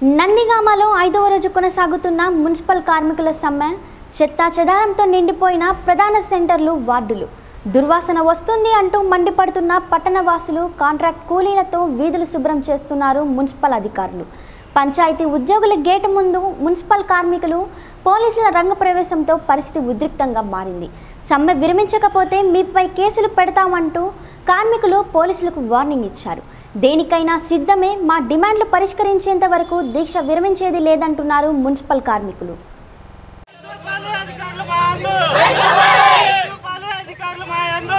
నందిగామలో ఐదవ రోజు కొనసాగుతున్న మున్సిపల్ కార్మికుల సమ్మె చెత్తా చెదారంతో నిండిపోయిన ప్రధాన సెంటర్లు వార్డులు దుర్వాసన వస్తుంది అంటూ మండిపడుతున్న పట్టణవాసులు కాంట్రాక్ట్ కూలీలతో వీధులు శుభ్రం చేస్తున్నారు మున్సిపల్ అధికారులు పంచాయతీ ఉద్యోగుల గేటు ముందు మున్సిపల్ కార్మికులు పోలీసుల రంగప్రవేశంతో పరిస్థితి ఉద్రిక్తంగా మారింది సమ్మె విరమించకపోతే మీపై కేసులు పెడతామంటూ కార్మికులు పోలీసులకు వార్నింగ్ ఇచ్చారు దేనికైనా సిద్ధమే మా డిమాండ్లు పరిష్కరించేంత వరకు దీక్ష విరమించేది లేదంటున్నారు మున్సిపల్ కార్మికులు చూపాలి అధికారులు మా అందు చూపాలి అధికారులు మా అందు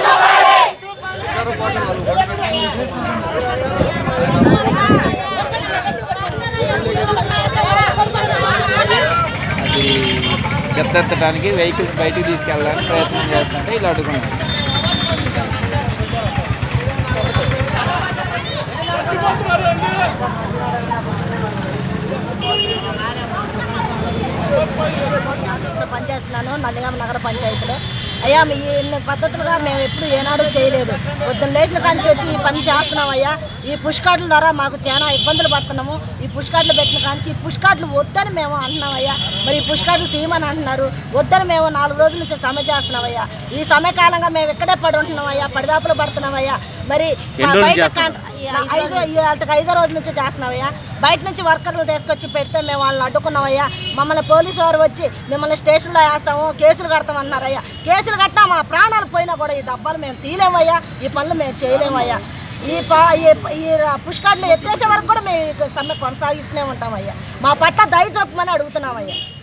చూపాలి చెత్తెత్తడానికి వెహికల్స్ బయటికి తీసుకెళ్ళడానికి ప్రయత్నం చేస్తుంటే ఇలా అడుగున్నాం ఆఫీస్లో పనిచేస్తున్నాను నందిగామ నగర పంచాయతీలో అయ్యా మీ ఇన్ని పద్ధతులుగా మేము ఎప్పుడు ఏనాడు చేయలేదు పొద్దున్న లేచిన కాంచి వచ్చి ఈ పని చేస్తున్నాం అయ్యా ఈ పుష్ కార్డుల ద్వారా మాకు చాలా ఇబ్బందులు పడుతున్నాము ఈ పుష్ కార్డులు పెట్టిన కాంచి ఈ పుష్ కార్డులు వద్దని మేము అంటున్నాం అయ్యా మరి ఈ పుష్ కార్డులు తీయమని అంటున్నారు వద్దని మేము నాలుగు రోజుల నుంచి సమ్మె చేస్తున్నాం అయ్యా ఈ సమ్మె కాలంగా మేము ఇక్కడే పడి ఉంటున్నాం అయ్యా పడిదాపులు పడుతున్నాం అయ్యా మరి మా బయట కాంట్రా- ఐదో ఈ అటుకు ఐదో రోజు నుంచి చేస్తున్నామయ్యా బయట నుంచి వర్కర్లు తీసుకొచ్చి పెడితే మేము వాళ్ళని అడ్డుకున్నామయ్యా మమ్మల్ని పోలీసు వారు వచ్చి మిమ్మల్ని స్టేషన్లో వేస్తాము కేసులు కడతాం అన్నారయ్యా కేసులు కట్టినా మా ప్రాణాలు పోయినా కూడా ఈ డబ్బాలు మేము తీయలేమయ్యా ఈ పనులు మేము చేయలేమయ్యా ఈ పా ఈ- ఈ పుష్కాట్లు ఎత్తేసే వరకు కూడా మేము ఈ సమ్మె కొనసాగిస్తూనే ఉంటామయ్యా మా పట్ల దయ చూపమని అడుగుతున్నామయ్యా